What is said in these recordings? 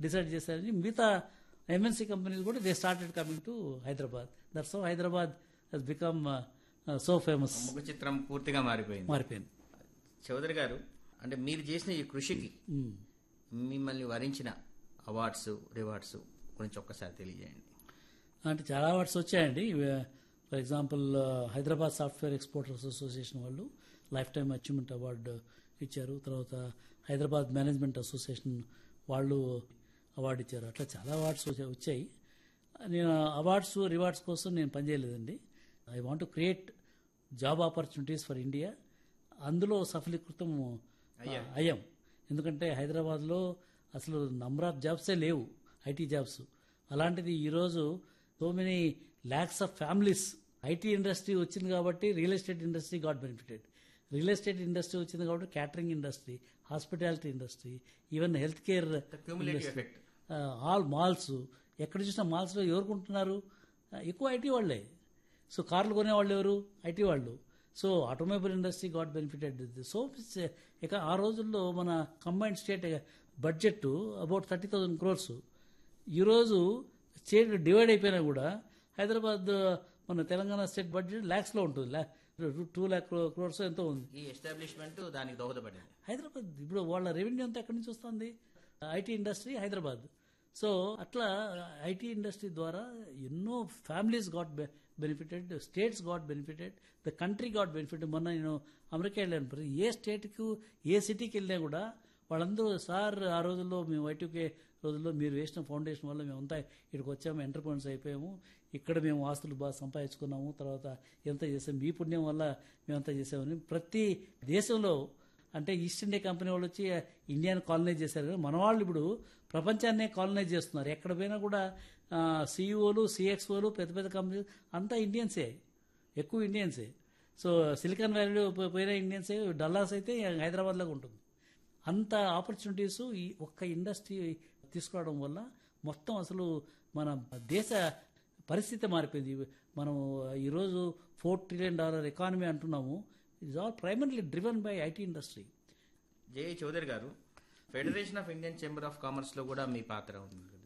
Decide చేశారని మిగతా MNC companies కూడా they started coming to Hyderabad that's how Hyderabad has become so famous ముఖ చిత్రం పూర్తిగా మారిపోయింది మారిపోయింది చౌదరి గారు అంటే మీరు చేసిన ఈ కృషికి మ్మ్. మిమ్మల్ని వరించిన అవార్డ్స్ రివార్డ్స్ గురించి ఒక్కసారి తెలియజేయండి అంటే చాలా అవార్డ్స్ వచ్చాయండి for example Hyderabad software exporters association వాళ్ళు లైఫ్ టైమ్ అచీవ్మెంట్ అవార్డు ఇచ్చారు తర్వాత హైదరాబాద్ మేనేజ్మెంట్ అసోసియేషన్ వాళ్ళు అవార్డు ఇచ్చారు అట్లా చాలా అవార్డ్స్ వచ్చా- వచ్చాయి నేను అవార్డ్స్ రివార్డ్స్ కోసం నేను పనిచేయలేదండి I want create job opportunities for India అందులో సఫలీకృతం అయ్యాం ఎందుకంటే హైదరాబాద్లో అసలు నంబర్ ఆఫ్ జాబ్సే లేవు ఐటీ జాబ్స్ అలాంటిది ఈరోజు so many lakhs of families IT industry వచ్చింది కాబట్టి real estate industry got benefited real estate industry వచ్చింది కాబట్టి catering industry hospitality industry even health care cumulative effect all malls ఎక్కడ చూసినా మాల్స్లో ఎవరు కొంటున్నారు ఆ, ఎక్కువ ఐటీ వాళ్ళే సో కార్లు కొనేవాళ్ళు ఎవరు ఐటీ వాళ్ళు so automobile industry got benefited so ఇక ఆ రోజుల్లో మన combined state budget about thirty thousand crores ఈరోజు స్టేట్ డివైడ్ అయిపోయినా కూడా హైదరాబాద్ మన తెలంగాణ స్టేట్ బడ్జెట్ ల్యాక్స్లో ఉంటుంది టూ ల్యాక్ క్రోర్స్ ఎంతో ఉంది ఈ ఎస్టాబ్లిష్మెంట్ దానికి దోహదపడింది హైదరాబాద్ ఇప్పుడు వాళ్ళ రెవెన్యూ అంతా ఎక్కడి నుంచి వస్తుంది ఐటీ ఇండస్ట్రీ హైదరాబాద్ సో అట్లా ఐటీ ఇండస్ట్రీ ద్వారా ఎన్నో families got benefited states got benefited the country got benefited మొన్న నేను అమెరికా వెళ్ళాను ప్రతి ఏ స్టేట్కు ఏ సిటీకి వెళ్ళినా కూడా వాళ్ళందరూ సార్ ఆ రోజుల్లో మేము ఐటీకే రోజుల్లో మీరు వేసిన ఫౌండేషన్ వల్ల మేమంతా ఇక్కడికి వచ్చాము ఎంటర్ప్రెనర్స్ అయిపోయాము ఇక్కడ మేము ఆస్తులు బాగా సంపాదించుకున్నాము తర్వాత ఎంత చేసాం మీ పుణ్యం వల్ల మేమంతా చేసామని ప్రతి దేశంలో అంటే ఈస్ట్ ఇండియా కంపెనీ వాళ్ళు వచ్చి ఇండియాని కాలనైజ్ చేశారు కదా మన వాళ్ళు ఇప్పుడు ప్రపంచాన్నే కాలనైజ్ చేస్తున్నారు ఎక్కడ పోయినా కూడా సీఈఓలు సిఎక్స్ఓలు పెద్ద పెద్ద కంపెనీలు అంతా ఇండియన్సే ఎక్కువ ఇండియన్సే సో సిలికాన్ వ్యాలీలో పో- పోయిన ఇండియన్సే డల్లాస్ అయితే హైదరాబాద్లో ఉంటుంది అంత ఆపర్చునిటీస్ ఈ ఒక్క ఇండస్ట్రీ తీసుకురావడం వల్ల మొత్తం అసలు మన దేశ పరిస్థితి మారిపోయింది మనం ఈరోజు ఫోర్ ట్రిలియన్ డాలర్ ఎకానమీ అంటున్నాము it's all primarily driven by IT industry J Chowdary garu federation of Indian chamber of commerce లో కూడా మీ పాత్ర ఉంది కదా.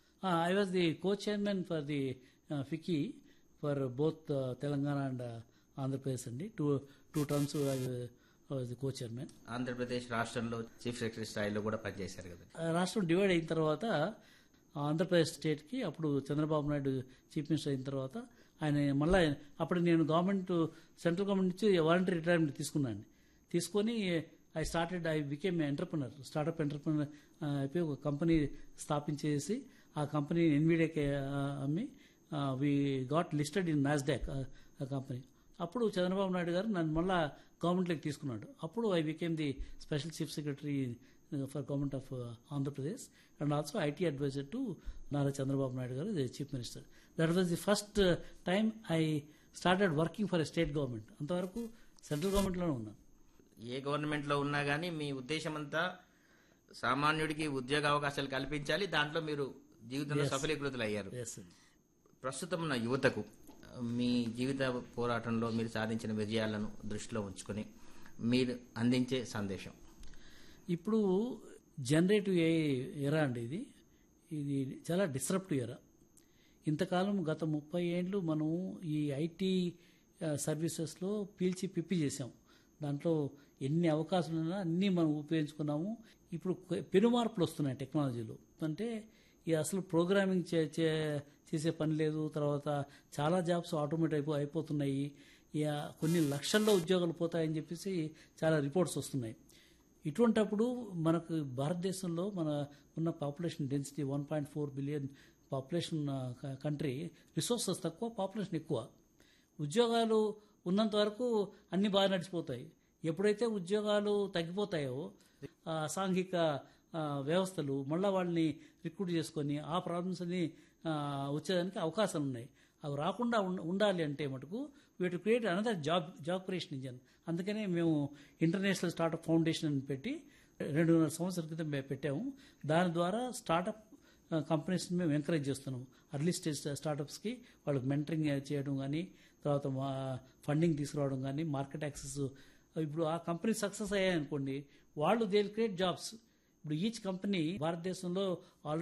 I was the co chairman for the FICCI for both Telangana and Andhra Pradesh అండి two two terms was the co chairman Andhra Pradesh రాష్ట్రంలో chief secretary స్థాయిలో కూడా పనిచేశారు కదా ఆ రాష్ట్రం డివైడ్ అయిన తర్వాత ఆంధ్రప్రదేశ్ స్టేట్కి అప్పుడు చంద్రబాబు నాయుడు చీఫ్ మినిస్టర్ అయిన తర్వాత ఆయన మళ్ళీ అప్పుడు నేను గవర్నమెంట్ సెంట్రల్ గవర్నమెంట్ నుంచి వాలంటరీ రిటైర్మెంట్ తీసుకున్నాను తీసుకొని I started I became entrepreneur startup entrepreneur అయిపోయి ఒక కంపెనీ స్థాపించేసి ఆ కంపెనీ ఎన్విడియాకి అమ్మి we got listed in NASDAQ ఆ కంపెనీ అప్పుడు చంద్రబాబు నాయుడు గారు నన్ను మళ్ళా గవర్నమెంట్లోకి తీసుకున్నాడు అప్పుడు I became the special chief secretary for government of Andhra Pradesh and also IT advisor to Nara Chandrababu Naidu garu the chief minister that was the first time I started working for a state government అంతవరకు central గవర్నమెంట్లోనే ఉన్నాను ఏ గవర్నమెంట్ లో ఉన్నా గానీ మీ ఉద్దేశం అంతా సామాన్యుడికి ఉద్యోగ అవకాశాలు కల్పించాలి దాంట్లో మీరు జీవితంలో సఫలీకృతులు అయ్యారు ఎస్ ప్రస్తుతం ఉన్న యువతకు మీ జీవిత పోరాటంలో మీరు సాధించిన విజయాలను దృష్టిలో ఉంచుకొని మీరు అందించే సందేశం ఇప్పుడు జనరేటివ్ ఏ ఎరా అండి ఇది ఇది చాలా డిస్రప్టివ్ ఎరా ఇంతకాలం గత ముప్పై ఏండ్లు మనం ఈ ఐటీ సర్వీసెస్లో పీల్చి పిప్పి చేసాం దాంట్లో ఎన్ని అవకాశాలు ఉన్నా అన్నీ మనం ఉపయోగించుకున్నాము ఇప్పుడు కొ- పెను మార్పులు వస్తున్నాయి టెక్నాలజీలో అంటే ఈ అసలు ప్రోగ్రామింగ్ చే చే- చేసే పని లేదు తర్వాత చాలా జాబ్స్ ఆటోమేట్ అయిపో అయిపోతున్నాయి ఇక కొన్ని లక్షల్లో ఉద్యోగాలు పోతాయని చెప్పేసి చాలా రిపోర్ట్స్ వస్తున్నాయి ఇటువంటప్పుడు మనకు భారతదేశంలో మన ఉన్న population density one point four billion population country resources తక్కువ పాపులేషన్ ఎక్కువ ఉద్యోగాలు ఉన్నంత వరకు అన్ని బాగా నడిచిపోతాయి ఎప్పుడైతే ఉద్యోగాలు తగ్గిపోతాయో ఆ, సాంఘిక ఆ, వ్యవస్థలు మళ్ళా వాళ్ళని రిక్రూట్ చేసుకొని ఆ ప్రాబ్లమ్స్ అన్ని ఆ, వచ్చేదానికి అవకాశాలు ఉన్నాయి అవి రాకుండా ఉండ- ఉండాలి అంటే మటుకు వీటి create another job job creation engine అందుకనే మేము ఇంటర్నేషనల్ స్టార్టప్ ఫౌండేషన్ అని పెట్టి రెండున్నర సంవత్సరాల క్రితం పె- పెట్టాము దాని ద్వారా స్టార్టప్ కంపెనీస్ మేము ఎంకరేజ్ చేస్తున్నాం అర్లీ స్టేజ్ స్టార్టప్స్కి వాళ్ళకి మెంటరింగ్ చేయడం కానీ తర్వాత ఫండింగ్ తీసుకురావడం కానీ మార్కెట్ యాక్సెస్ ఇప్పుడు ఆ కంపెనీ సక్సెస్ అయ్యాయనుకోండి వాళ్ళు దే క్రియేట్ జాబ్స్ ఇప్పుడు ఈచ్ కంపెనీ భారతదేశంలో ఆల్రెడీ